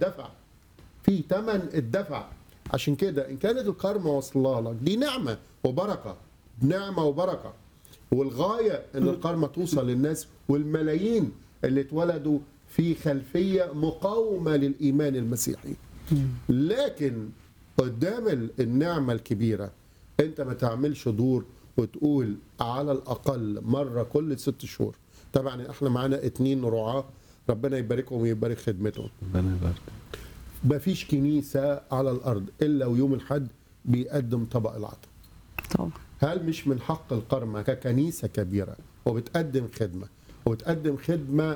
اتدفع في ثمن اتدفع عشان كده ان كانت الكرمه واصله لك دي نعمه وبركه نعمه وبركه والغايه ان الكرمه توصل للناس والملايين اللي اتولدوا في خلفيه مقاومه للايمان المسيحي لكن قدام ال- النعمه الكبيره انت ما تعملش دور وتقول على الاقل مره كل ست شهور طبعا احنا معانا اتنين رعاه ربنا يباركهم ويبارك خدمتهم ربنا يبارك ما فيش كنيسه على الارض الا ويوم الحد بيقدم طبق العطاء طبعا هل مش من حق القرمة ككنيسة كبيرة وبتقدم خدمة وبتقدم خدمة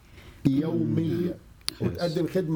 يومية وبتقدم خدمة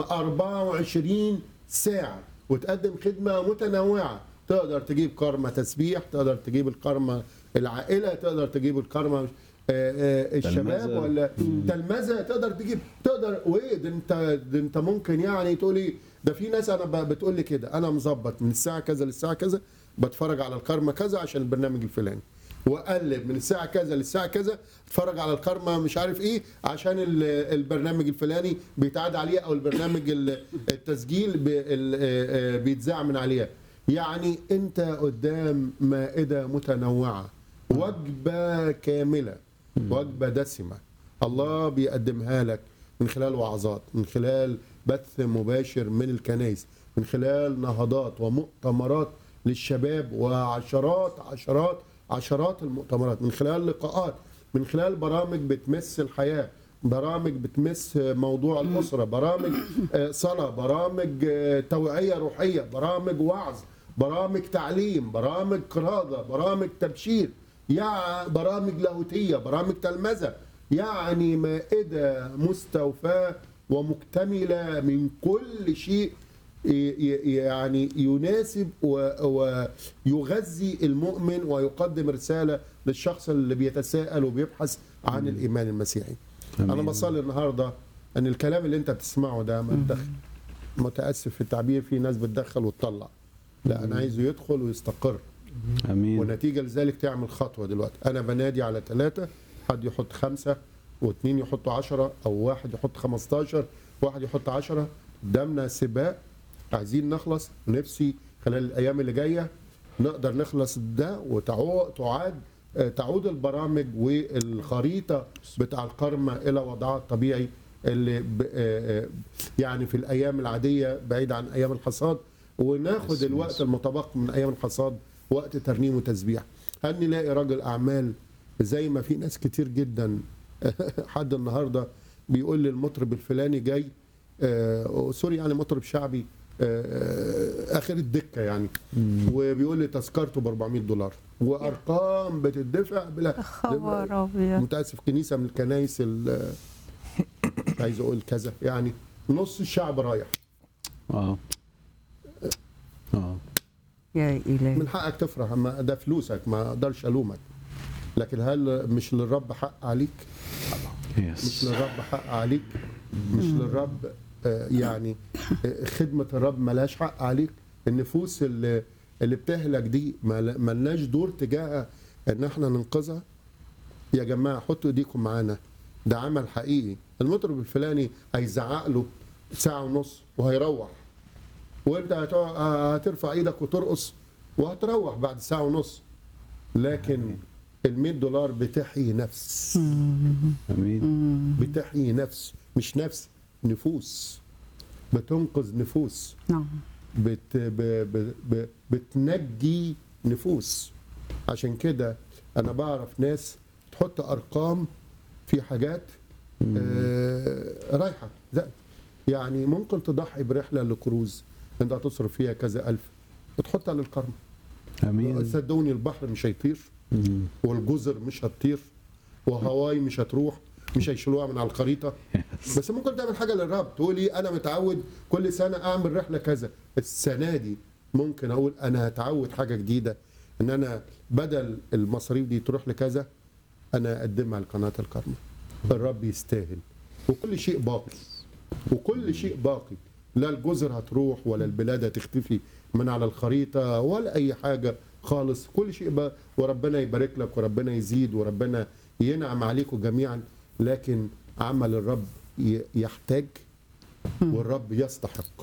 24 ساعة وتقدم خدمة متنوعة تقدر تجيب كرمة تسبيح تقدر تجيب الكرمة العائلة تقدر تجيب الكرمة آه، آه، الشباب تلمذة. ولا تلمذة تقدر تجيب تقدر وايه ده انت ده انت ممكن يعني تقولي ده في ناس انا ب- بتقول لي كده انا مظبط من الساعه كذا للساعه كذا بتفرج على الكرمه كذا عشان البرنامج الفلاني واقلب من الساعه كذا للساعه كذا اتفرج على الكرمه مش عارف ايه عشان ال- البرنامج الفلاني بيتعاد عليه او البرنامج ال- التسجيل ب- ال- آه، آه، بيتذاع من عليها يعني انت قدام مائده متنوعه وجبه كامله وجبه دسمه الله بيقدمها لك من خلال وعظات من خلال بث مباشر من الكنائس من خلال نهضات ومؤتمرات للشباب وعشرات عشرات عشرات المؤتمرات من خلال لقاءات من خلال برامج بتمس الحياة برامج بتمس موضوع الأسرة برامج آه، صلاة برامج آه، توعية روحية برامج وعظ برامج تعليم برامج قرادة برامج تبشير يعني برامج لاهوتية برامج تلمذة يعني مائدة مستوفاة ومكتملة من كل شيء ي- ي- يعني يناسب و- ويغذي المؤمن ويقدم رسالة للشخص اللي بيتساءل وبيبحث عن الإيمان المسيحي أنا آمين. بصلي النهاردة أن الكلام اللي أنت بتسمعه ده ما تدخل متأسف في التعبير في ناس بتدخل وتطلع لا أنا عايزه يدخل ويستقر امين ونتيجة لذلك تعمل خطوة دلوقتي أنا بنادي على ثلاثة حد يحط خمسة واثنين يحطوا عشرة أو واحد يحط خمستاشر واحد يحط عشرة قدامنا سباق عايزين نخلص نفسي خلال الأيام اللي جاية نقدر نخلص ده وتعاد تعود البرامج والخريطة بتاع القرمة إلى وضعها الطبيعي اللي ب- آه، آه، يعني في الأيام العادية بعيد عن أيام الحصاد وناخد يس، الوقت يس. المتبقي من أيام الحصاد وقت ترنيم وتسبيح هل نلاقي راجل أعمال زي ما في ناس كتير جدا حد النهارده بيقول لي المطرب الفلاني جاي آه سوري يعني مطرب شعبي آه اخر الدكه يعني وبيقول لي تذكرته ب 400 دولار وارقام بتدفع بلا خبر ابيض متاسف كنيسه من الكنايس ال- مش عايز اقول كذا يعني نص الشعب رايح اه اه يا الهي من حقك تفرح اما ده فلوسك ما اقدرش الومك لكن هل مش للرب حق عليك؟ مش يس للرب حق عليك مش للرب آه، يعني آه، خدمة الرب ملهاش حق عليك النفوس اللي اللي بتهلك دي ما- ملناش دور تجاهها ان احنا ننقذها يا جماعة حطوا ايديكم معانا ده عمل حقيقي المطرب الفلاني هيزعق له ساعة ونص وهيروح وانت هتقع- هترفع ايدك وترقص وهتروح بعد ساعة ونص لكن ال 100 دولار بتحيي نفس امين بتحيي نفس مش نفس نفوس بتنقذ نفوس نعم بت ب ب ب بتنجي نفوس عشان كده انا بعرف ناس تحط ارقام في حاجات آه رايحه زي- يعني ممكن تضحي برحله لكروز انت هتصرف فيها كذا الف وتحطها للكرم امين صدقوني البحر مش هيطير مم. والجزر مش هتطير وهواي مش هتروح مش هيشيلوها من على الخريطه بس ممكن تعمل حاجه للرب تقولي انا متعود كل سنه اعمل رحله كذا السنه دي ممكن اقول انا هتعود حاجه جديده ان انا بدل المصاريف دي تروح لكذا انا اقدمها لقناه الكرمه الرب يستاهل وكل شيء باقي وكل شيء باقي لا الجزر هتروح ولا البلاد هتختفي من على الخريطة ولا أي حاجة خالص كل شيء بقى وربنا يبارك لك وربنا يزيد وربنا ينعم عليكم جميعا لكن عمل الرب ي- يحتاج والرب يستحق